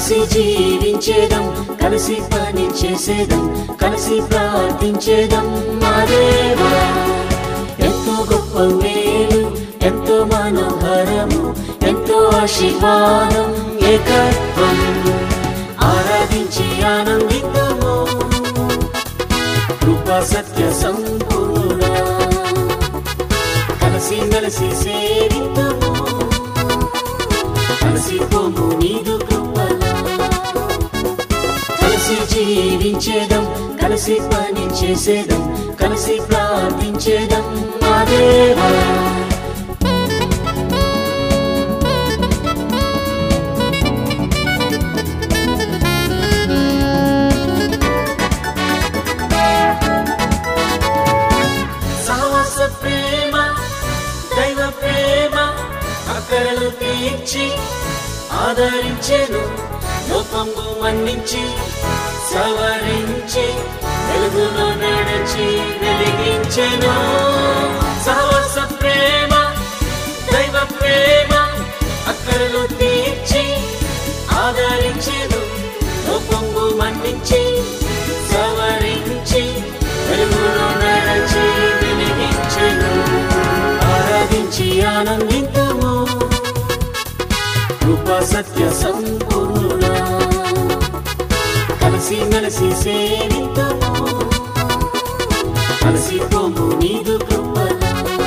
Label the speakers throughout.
Speaker 1: కలిసి జీవించేదం కలిసి పని చేసేదం కలిసి ప్రార్థించేదం మా దేవా ఎంతో గొప్ప మేలు ఎంతో మనోహరము ఎంతో ఆశీర్వాదం ఏకత్వం ఆరాధించి ఆనందిద్దాము కృపా సత్య సంపూర్ణ కలిసి మెలిసి సేవిద్దాము కలిసి పోము నీదు కృపలో కలిసి జీవించేదం కలిసి పని చేసేదం కలిసి ప్రార్థించేదం మా దేవా సహవాస ప్రేమ దైవ ప్రేమ అక్కరలు తీర్చి ఆదరించెను లోపంబు మన్నించి సవరించి వెలుగులో నడిచి వెలిగించెను సహవాస ప్రేమ దైవ ప్రేమ అక్కరలు తీర్చి ఆదరించెను లోపంబు మన్నించి సవరించి వెలుగులో నడిచి వెలిగించెను ఆరాధించి ఆనందిద్దాము కృపా సత్య సంపూర్ణ కలిసి మెలిసి సేవిద్దాము కలిసి పోము నీదు కృపలో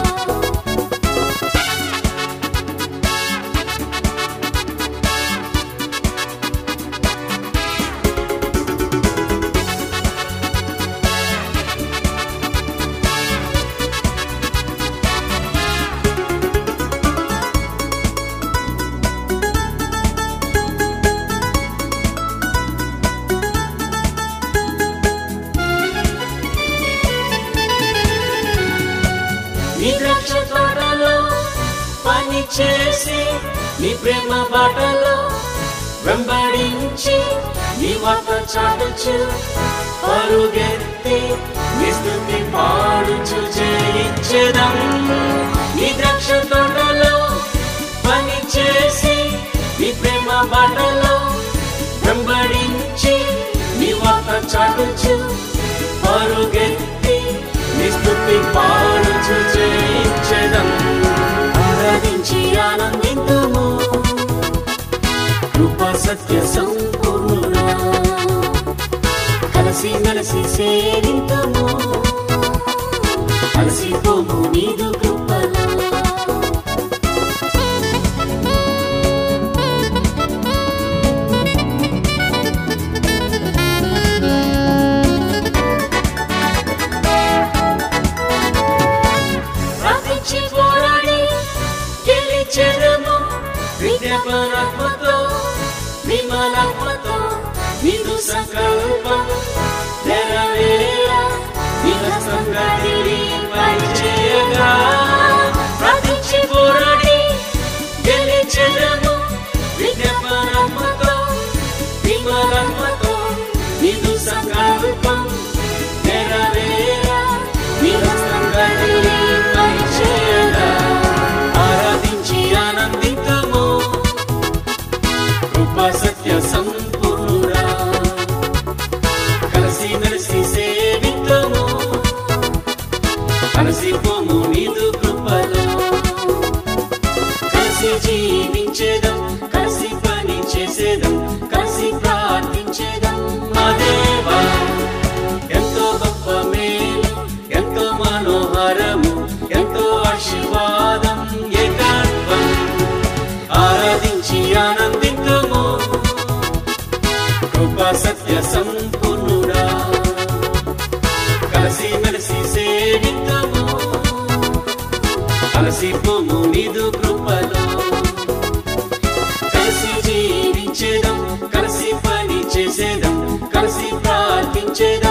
Speaker 1: నీ ద్రాక్ష తోటలో పని చేసి నీ ప్రేమ బాటలో వెంబడించి నీ వాత చాటుచు పరుగెత్తి నీ స్థుతి పాడుచు జయించేదం నీ ద్రాక్ష తోటలో పని చేసి నీ ప్రేమ బాటలో వెంబడించి నీ వాత చాటుచు పరుగెత్తి నీ స్థుతి పాడుచు జయించెదం ఆరాధించి ఆనందిద్దాము కృపా సత్య సంపూర్ణ కలిసి మెలిసి సేవిద్దాము కలిసి పోము నీదు కృపలో ప్రార్థించి పోరాడి గెలిచెదము విజ్ఞాపనాత్మతో విమలాత్మతో నీదు సంకల్పం నెరవేర నిహస్తంగా తిరిగి పనిచేయగా ప్రార్థించి పోరాడి గెలిచెదము విజ్ఞాపనాత్మతో విమలాత్మతో నీదు సంకల్పం నెరవేర నిహస్తంగా తిరిగి పనిచేయగా ఆరాధించి ఆనందిద్దాము కృపా సత్య సంపూర్ణ కలిసి మెలిసి సేవిద్దాము కలిసి పోము నీదు కృపలో కలిసి జీవించేదం కలిసి పని చేసేదం కలిసి ప్రార్థించేదం మా దేవా ఎంతో గొప్ప మేలు ఎంతో మనోహరము ఎంతో ఆశీర్వాదం ఏకత్వం ఆరాధించి ఆనందిద్దాము కృపా సత్య సంపూర్ణుడా కలిసి మెలిసి సేవిద్దాము కలిసి పోము నీదు కృపలో కలిసి జీవించేదం కలిసి పని చేసేదం కలిసి ప్రార్థించేదం